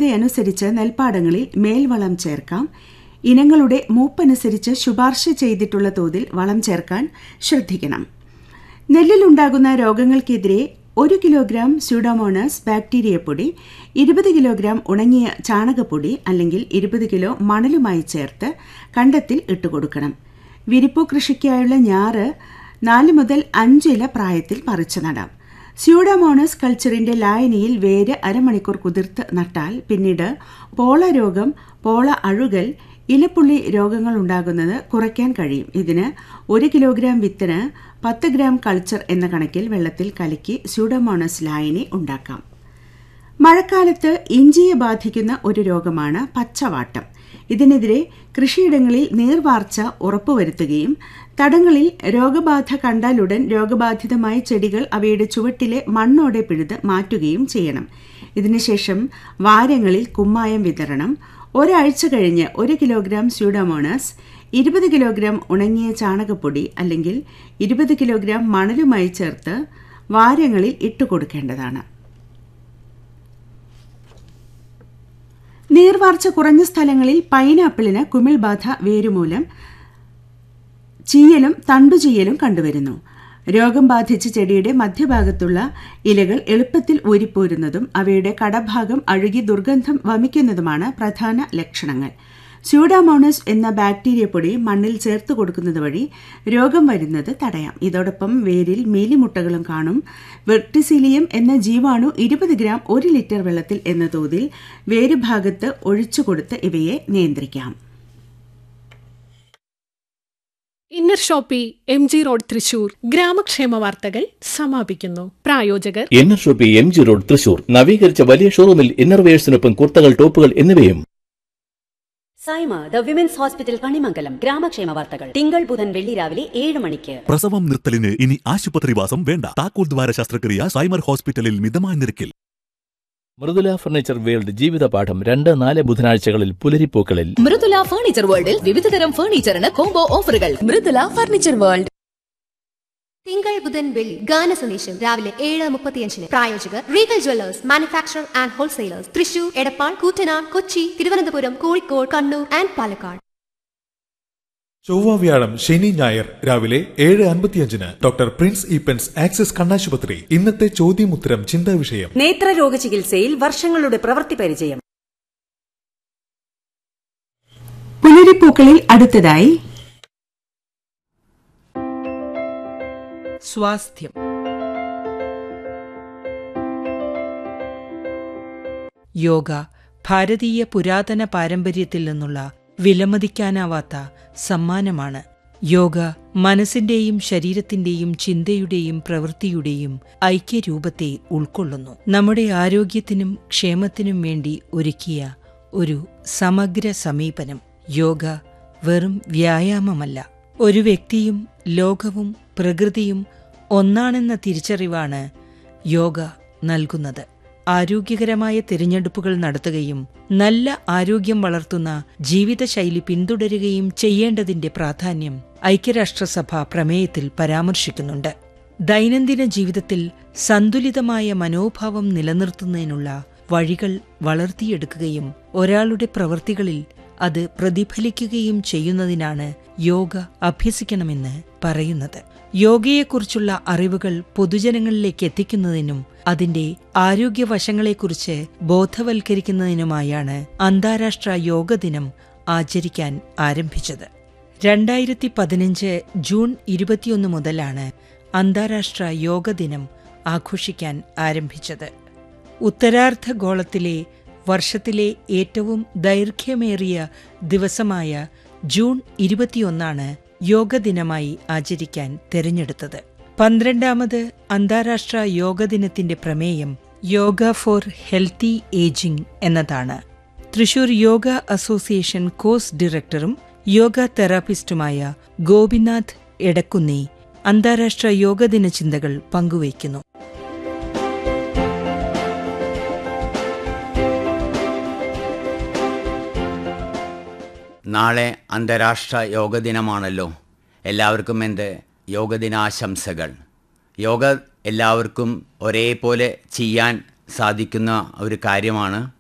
ലഭ്യതയനുസരിച്ച് നെൽപ്പാടങ്ങളിൽ മേൽവളം ചേർക്കാം ഇനങ്ങളുടെ മൂപ്പനുസരിച്ച് ശുപാർശ ചെയ്തിട്ടുള്ള തോതിൽ വളം ചേർക്കാൻ ശ്രദ്ധിക്കണം നെല്ലിലുണ്ടാകുന്ന രോഗങ്ങൾക്കെതിരെ ഒരു കിലോഗ്രാം സ്യൂഡോമോണസ് ബാക്ടീരിയ പൊടി ഇരുപത് കിലോഗ്രാം ഉണങ്ങിയ ചാണകപ്പൊടി അല്ലെങ്കിൽ ഇരുപത് കിലോ മണലുമായി ചേർത്ത് കണ്ടത്തിൽ ഇട്ടുകൊടുക്കണം വിരിപ്പു കൃഷിക്കായുള്ള ഞാറ് നാല് മുതൽ അഞ്ചില പ്രായത്തിൽ പറിച്ചു നടാം സ്യൂഡോമോണസ് കൾച്ചറിന്റെ ലായനിയിൽ വേര് അരമണിക്കൂർ കുതിർത്ത് നട്ടാൽ പിന്നീട് പോള രോഗം പോള അഴുകൽ ഇലപ്പുള്ളി രോഗങ്ങൾ ഉണ്ടാകുന്നത് കുറയ്ക്കാൻ കഴിയും ഇതിന് ഒരു കിലോഗ്രാം വിത്തിന് പത്ത് ഗ്രാം കൾച്ചർ എന്ന കണക്കിൽ വെള്ളത്തിൽ കലക്കി സ്യൂഡോമോണസ് ലായനി ഉണ്ടാക്കാം മഴക്കാലത്ത് ഇഞ്ചിയെ ബാധിക്കുന്ന ഒരു രോഗമാണ് പച്ചവാട്ടം ഇതിനെതിരെ കൃഷിയിടങ്ങളിൽ നീർവാർച്ച ഉറപ്പുവരുത്തുകയും തടങ്ങളിൽ രോഗബാധ കണ്ടാലുടൻ രോഗബാധിതമായ ചെടികൾ അവയുടെ ചുവട്ടിലെ മണ്ണോടെ പിഴുത് മാറ്റുകയും ചെയ്യണം ഇതിനുശേഷം വാരങ്ങളിൽ കുമ്മായം വിതരണം ഒരാഴ്ച കഴിഞ്ഞ് ഒരു കിലോഗ്രാം സ്യൂഡോമോണസ് ഇരുപത് കിലോഗ്രാം ഉണങ്ങിയ ചാണകപ്പൊടി അല്ലെങ്കിൽ ഇരുപത് കിലോഗ്രാം മണലുമായി ചേർത്ത് വാരങ്ങളിൽ ഇട്ടുകൊടുക്കേണ്ടതാണ് നീർവാർച്ച കുറഞ്ഞ സ്ഥലങ്ങളിൽ പൈനാപ്പിളിന് കുമിൾബാധ വേരുമൂലം ചീയലും തണ്ടുചീയലും കണ്ടുവരുന്നു രോഗം ബാധിച്ച ചെടിയുടെ മധ്യഭാഗത്തുള്ള ഇലകൾ എളുപ്പത്തിൽ ഊരിപ്പോരുന്നതും അവയുടെ കടഭാഗം അഴുകി ദുർഗന്ധം വമിക്കുന്നതുമാണ് പ്രധാന ലക്ഷണങ്ങൾ സ്യൂഡാമോണസ് എന്ന ബാക്ടീരിയ പൊടി മണ്ണിൽ ചേർത്ത് കൊടുക്കുന്നത് വഴി രോഗം വരുന്നത് തടയാം ഇതോടൊപ്പം വേരിൽ മീലിമുട്ടകളും കാണും വെർട്ടിസിലിയം എന്ന ജീവാണു ഇരുപത് ഗ്രാം ഒരു ലിറ്റർ വെള്ളത്തിൽ എന്ന തോതിൽ വേരുഭാഗത്ത് ഒഴിച്ചു കൊടുത്ത് ഇവയെ നിയന്ത്രിക്കാം Inner Shoppy M G road Thrissur ഗ്രാമക്ഷേമ വാർത്തകൾ സമാപിക്കുന്നു പ്രായോജകർ Inner Shoppy M G road Thrissur നവീകരിച്ച വലിയ ഷോറൂമിൽ ഇന്നർവെയേഴ്സിനൊപ്പം കുർത്തകൾ ടോപ്പുകൾ എന്നിവയും Saima the women's hospital Kanimangalam ഗ്രാമക്ഷേമ വാർത്തകൾ തിങ്കൾ ബുധൻ വെള്ളി രാവിലെ ഏഴ് മണിക്ക് പ്രസവം നിർത്തലിന് ഇനി ആശുപത്രിവാസം വേണ്ട താക്കോൽ ദ്വാര ശസ്ത്രക്രിയ സൈമർ ഹോസ്പിറ്റലിൽ മിതമായ നിരക്കിൽ മൃദുല ഫർണിച്ചർ വേൾഡ് ജീവിത പാഠം രണ്ട് നാല് ബുധനാഴ്ചകളിൽ പുലരിപ്പൂക്കളിൽ മൃദുല ഫർണിച്ചർ വേൾഡിൽ വിവിധതരം ഫർണിച്ചറിന് കോംബോ ഓഫറുകൾ മൃദുല ഫർണിച്ചർ വേൾഡ് തിങ്കൾ ബുധൻ വെള്ളി ഗാന സന്ദേശം രാവിലെ ഏഴ് മുപ്പത്തിയഞ്ചിന് പ്രായോജകർ Regal jewellers manufacture and wholesalers Thrissur Edappal Koottanad Kochi Thiruvananthapuram Kozhikode Kannur and Palakkad ചൊവ്വ വ്യാഴം ശനി ഞായർ രാവിലെ ഏഴ് അൻപത്തിയഞ്ചിന് ഡോക്ടർ പ്രിൻസ് ഈപ്പൻസ് ആക്സിസ് കണ്ണാശുപത്രി ഇന്നത്തെ ചോദ്യമുത്തരം ചിന്താ വിഷയം നേത്രരോഗ ചികിത്സയിൽ വർഷങ്ങളുടെ പ്രവൃത്തി പരിചയം പുലരിപ്പൂക്കളിൽ അടുത്തതായി സ്വാസ്ഥ്യം യോഗ ഭാരതീയ പുരാതന പാരമ്പര്യത്തിൽ നിന്നുള്ള വിലമതിക്കാനാവാത്ത സമ്മാനമാണ് യോഗ മനസ്സിന്റെയും ശരീരത്തിന്റെയും ചിന്തയുടെയും പ്രവൃത്തിയുടെയും ഐക്യരൂപത്തെ ഉൾക്കൊള്ളുന്നു നമ്മുടെ ആരോഗ്യത്തിനും ക്ഷേമത്തിനും വേണ്ടി ഒരുക്കിയ ഒരു സമഗ്ര സമീപനം യോഗ വെറും വ്യായാമമല്ല ഒരു വ്യക്തിയും ലോകവും പ്രകൃതിയും ഒന്നാണെന്ന തിരിച്ചറിവാണ് യോഗ നൽകുന്നത് ആരോഗ്യകരമായ തിരഞ്ഞെടുപ്പുകൾ നടത്തുകയും നല്ല ആരോഗ്യം വളർത്തുന്ന ജീവിതശൈലി പിന്തുടരുകയും ചെയ്യേണ്ടതിന്റെ പ്രാധാന്യം ഐക്യരാഷ്ട്രസഭ പ്രമേയത്തിൽ പരാമർശിക്കുന്നുണ്ട് ദൈനംദിന ജീവിതത്തിൽ സന്തുലിതമായ മനോഭാവം നിലനിർത്തുന്നതിനുള്ള വഴികൾ വളർത്തിയെടുക്കുകയും ഒരാളുടെ പ്രവൃത്തികളിൽ അത് പ്രതിഫലിക്കുകയും ചെയ്യുന്നതിനാണ് യോഗ അഭ്യസിക്കണമെന്ന് പറയുന്നത് യോഗയെക്കുറിച്ചുള്ള അറിവുകൾ പൊതുജനങ്ങളിലേക്ക് എത്തിക്കുന്നതിനും അതിന്റെ ആരോഗ്യവശങ്ങളെക്കുറിച്ച് ബോധവൽക്കരിക്കുന്നതിനുമായാണ് അന്താരാഷ്ട്ര യോഗ ദിനം ആചരിക്കാൻ ആരംഭിച്ചത് രണ്ടായിരത്തി പതിനഞ്ച് ജൂൺ ഇരുപത്തിയൊന്ന് മുതലാണ് അന്താരാഷ്ട്ര യോഗ ദിനം ആഘോഷിക്കാൻ ആരംഭിച്ചത് ഉത്തരാർദ്ധഗോളത്തിലെ വർഷത്തിലെ ഏറ്റവും ദൈർഘ്യമേറിയ ദിവസമായ ജൂൺ ഇരുപത്തിയൊന്നാണ് യോഗ ദിനമായി ആചരിക്കാൻ തെരഞ്ഞെടുത്തത് പന്ത്രണ്ടാമത് അന്താരാഷ്ട്ര യോഗ ദിനത്തിന്റെ പ്രമേയം യോഗ ഫോർ ഹെൽത്തി ഏജിംഗ് എന്നതാണ് തൃശൂർ യോഗ അസോസിയേഷൻ കോഴ്സ് ഡയറക്ടറും യോഗ തെറാപ്പിസ്റ്റുമായ ഗോപിനാഥ് എടക്കുന്നി അന്താരാഷ്ട്ര യോഗ ദിന ചിന്തകൾ പങ്കുവയ്ക്കുന്നു നാളെ അന്താരാഷ്ട്ര യോഗ ദിനമാണല്ലോ എല്ലാവർക്കും എൻ്റെ യോഗദിനാശംസകൾ യോഗ എല്ലാവർക്കും ഒരേപോലെ ചെയ്യാൻ സാധിക്കുന്ന ഒരു കാര്യമാണ്